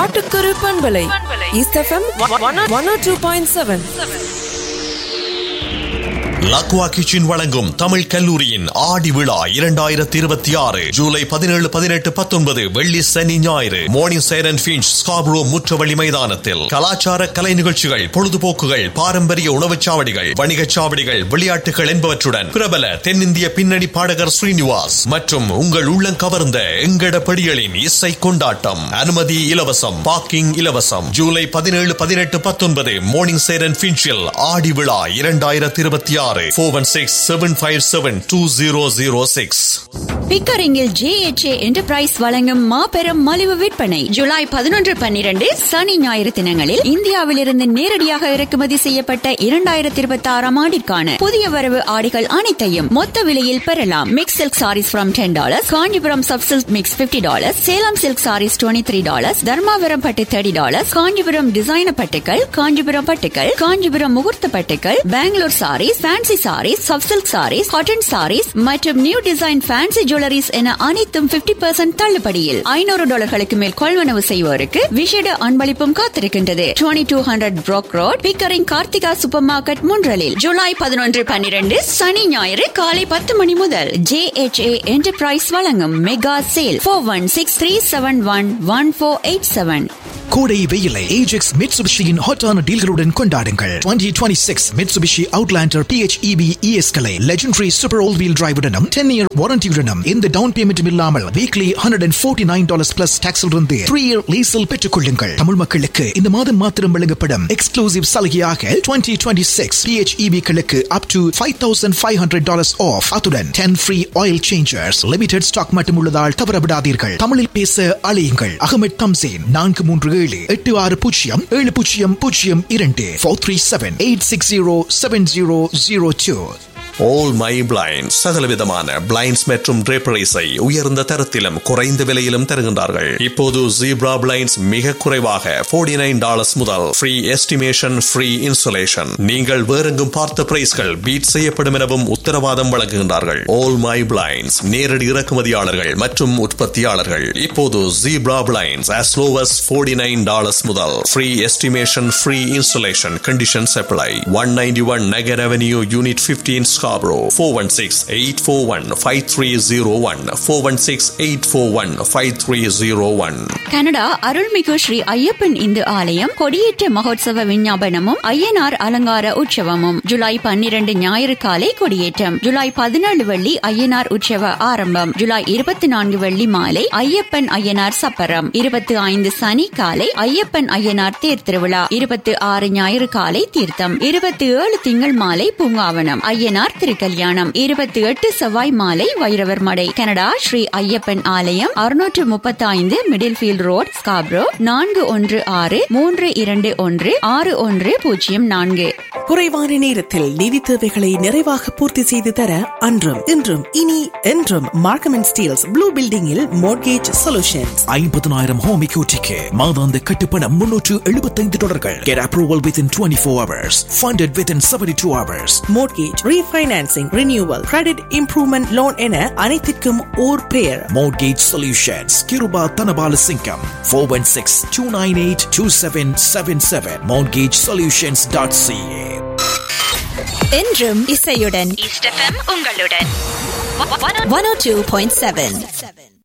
காட்டுக்குரு பண்பலை east FM one two point seven லக்வா kitchen வழங்கும் தமிழ் கல்லூரியின் ஆடி விழா இரண்டாயிரத்தி இருபத்தி ஆறு ஜூலை பதினேழு பதினெட்டு பத்தொன்பது வெள்ளி சனி ஞாயிறு மோர்னிங் சைரன் பீன்ச் ஸ்காப்ரோ முற்றவழி மைதானத்தில் கலாச்சார கலை நிகழ்ச்சிகள் பொழுதுபோக்குகள் பாரம்பரிய உணவுச் சாவடிகள் வணிகச் சாவடிகள் விளையாட்டுகள் என்பவற்றுடன் பிரபல தென்னிந்திய பின்னணி பாடகர் ஸ்ரீனிவாஸ் மற்றும் உங்கள் உள்ளம் கவர்ந்த எங்கட படிகளின் இசை கொண்டாட்டம் அனுமதி இலவசம் பார்க்கிங் இலவசம் ஜூலை பதினேழு பதினெட்டு பத்தொன்பது மோர்னிங் சைரன் பீன்ச்சில் ஆடி விழா இரண்டாயிரத்தி இருபத்தி ஆறு four one six seven five seven two zero zero six பிக்கரிங்கில் ஜேஎச்ஏ என்டர்பிரைஸ் வழங்கும் மாபெரும் மலிவு விற்பனை ஜூலை பதினொன்று பன்னிரண்டு சனி ஞாயிறு தினங்களில் இந்தியாவிலிருந்து நேரடியாக இறக்குமதி செய்யப்பட்ட இரண்டாயிரத்தி இருபத்தி ஆறாம் ஆண்டிற்கான புதிய வரவு ஆடைகள் அனைத்தையும் மொத்த விலையில் பெறலாம் mix silk sarees from ten dollars Kanchipuram soft silk mix fifty dollars Salem silk sarees twenty three dollars Dharmapuram பட்டு தேர்ட்டி டாலர்ஸ் காஞ்சிபுரம் டிசைனர் பட்டுக்கள் காஞ்சிபுரம் பட்டுக்கள் காஞ்சிபுரம் முகூர்த்த பட்டுக்கள் Bangalore sarees fancy sarees soft silk sarees cotton sarees மற்றும் நியூ டிசைன் ஃபேன்சி ஜுவல்லரிஸ் என அனைத்தும் 50% பர்சன்ட் தள்ளுபடியில் ஐநூறு டாலர்களுக்கு மேல் கொள்வனவு செய்வோருக்கு விசேட அன்பளிப்பும் காத்திருக்கின்றது twenty two hundred Brock road Pickering Karthika super market முன்றலில் ஜூலை பதினொன்று பன்னிரண்டு சனி ஞாயிறு காலை பத்து மணி முதல் ஜே எச் ஏ என்டர்பிரைஸ் வழங்கும் mega sale four one six three seven one one four eight seven கோடை வெயிலை ஏஜெக்ஸ் மிட்சுபிஷியின் ஹாட்டான டீல்களுடன் கொண்டாடுங்கள் 2026 மிட்சுபிஷி அவுட்லாண்டர் PHEV ES களை லெஜெண்டரி சூப்பர் ஆல் வீல் டிரைவுடனும் 10 இயர் வாரண்டியுடனும் எந்த டவுன் பேமெண்ட்டும் இல்லாமல் வீக்லி 149 டாலர்ஸ் பிளஸ் டாக்ஸில் இருந்து 3 இயர் லீஸில் பெற்றுக் கொள்ளுங்கள் தமிழ் மக்களுக்கு இந்த மாதம் மாத்திரம் வழங்கப்படும் எக்ஸ்க்ளூசிவ் சலுகையாக 2026 PHEV களுக்கு அப் டு 5500 டாலர்ஸ் ஆஃப் அத்துடன் 10 free oil changers limited stock மட்டும் உள்ளதால் தவறவிடாதீர்கள் தமிழில் பேச அழையுங்கள் அகமது தம்சேன் நான்கு மூன்று ஏழு எட்டு ஆறு பூஜ்ஜியம் ஏழு பூஜ்ஜியம் பூஜ்ஜியம் இரண்டு four three seven eight six zero seven zero zero two all my blind சகலவிதமான பிளைண்ட்ஸ் மற்றும் draperies-ஐ உயர்ந்த தரத்திலும் குறைந்த விலையிலும் தருகின்றார்கள் இப்போது ஜீப்ரா பிளைண்ட்ஸ் மிக குறைவாக 49 நைன் டாலர்ஸ் முதல் ஃப்ரீ எஸ்டிமேஷன் ஃப்ரீ இன்சுலேஷன் நீங்கள் வேறெங்கும் பார்த்த பிரைஸ்கள் பீட் செய்யப்படும் எனவும் உத்தரவாதம் வழங்குகின்றார்கள் ஆல் மை பிளைண்ட்ஸ் நேரடி இறக்குமதியாளர்கள் மற்றும் உற்பத்தியாளர்கள் இப்போது zebra blinds as low as 49 nine dollars முதல் free estimation free insulation conditions apply one ninety one Nugget avenue unit 15 Scarborough 416-841-5301 416-841-5301 Canada அருள்மிகு ஸ்ரீ ஐயப்பன் இந்து ஆலயம் கொடியேற்ற மகோத்சவ விஞ்ஞாபனமும் ஐயனார் அலங்கார உற்சவமும் ஜூலை பன்னிரண்டு ஞாயிறு காலை கொடியேற்றம் ஜூலை பதினேழு வெள்ளி ஐயனார் உற்சவ ஆரம்பம் ஜூலை இருபத்தி நான்கு வெள்ளி மாலை ஐயப்பன் ஐயனார் சப்பரம் இருபத்தி ஐந்து சனி காலை ஐயப்பன் ஐயனார் தேர் திருவிழா இருபத்தி ஆறு ஞாயிறு காலை தீர்த்தம் இருபத்தி ஏழு திங்கள் மாலை பூங்காவனம் ஐயனார் திருக்கல்யாணம் இருபத்தி எட்டு செவ்வாய் மாலை வைரவர் மடை கனடா ஸ்ரீ ஐயப்பன் ஆலயம் அறுநூற்று முப்பத்தி ஐந்து மிடில் ஃபீல்ட் ரோட் ஸ்காப்ரோ நான்கு ஒன்று ஆறு மூன்று இரண்டு ஒன்று ஆறு ஒன்று பூஜ்ஜியம் நான்கு குறைவான நேரத்தில் நிதி தேவைகளை நிறைவாக பூர்த்தி செய்து தர அன்றும் இன்றும் இனி என்றும் மார்க்கம் அண்ட் ஸ்டீல்ஸ் ப்ளூ பில்டிங்கில் மோர்கேஜ் சொல்யூஷன்ஸ் ஐம்பதனாயிரம் ஹோம் இக்யூட்டிக்கு மாதாந்த கட்டுப்பணம் முன்னூற்று எழுபத்தைந்து டாலர்கள் get approval within twenty four hours funded within seventy two hours mortgage refinancing renewal credit improvement loan என அனைத்திற்கும் ஓர் பெயர் Mortgage Solutions, Kiruba Tanabala Singham, 416 298 2777, mortgagesolutions.ca. என்றும் இசையுடன் உங்களுடன் one O two point seven